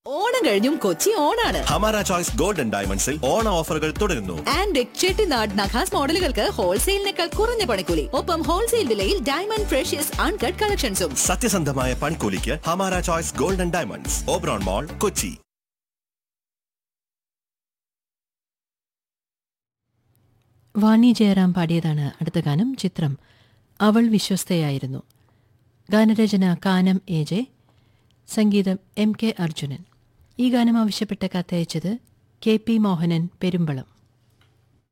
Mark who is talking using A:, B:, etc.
A: ഓണം കഴിഞ്ഞും കൊച്ചി ഓണാണ്
B: ഹമാര ചോയ്സ് ഗോൾഡൻ ഡയമണ്ട്സിൽ ഓണ ഓഫറുകൾ തുടരുന്നു
A: ആൻഡ് ചെട്ടിനാട് നഖാസ് മോഡലുകൾക്ക് ഹോൾസെയിലിനേക്കാൾ കുറഞ്ഞ പണിക്കൂലി ഒപ്പം ഹോൾസെയിൽ വിലയിൽ ഡയമണ്ട് ഫ്രഷ്യസ് അൺകട്ട് കളക്ഷൻസും
B: സത്യസന്ധമായ പണിക്കൂലിക്ക് ഹമാര choice golden diamonds Oberon mall Kochi
C: Vani Jayaram പാടിയതാണ് അടുത്ത ഗാനം ചിത്രം അവൾ വിശ്വസ്തയായിരുന്നു ഗാനരചന കാനം എ ജെ സംഗീതം എം കെ അർജുനൻ ഈ ഗാനം ആവശ്യപ്പെട്ട കത്തയച്ചത് കെ പി മോഹനൻ പെരുമ്പളം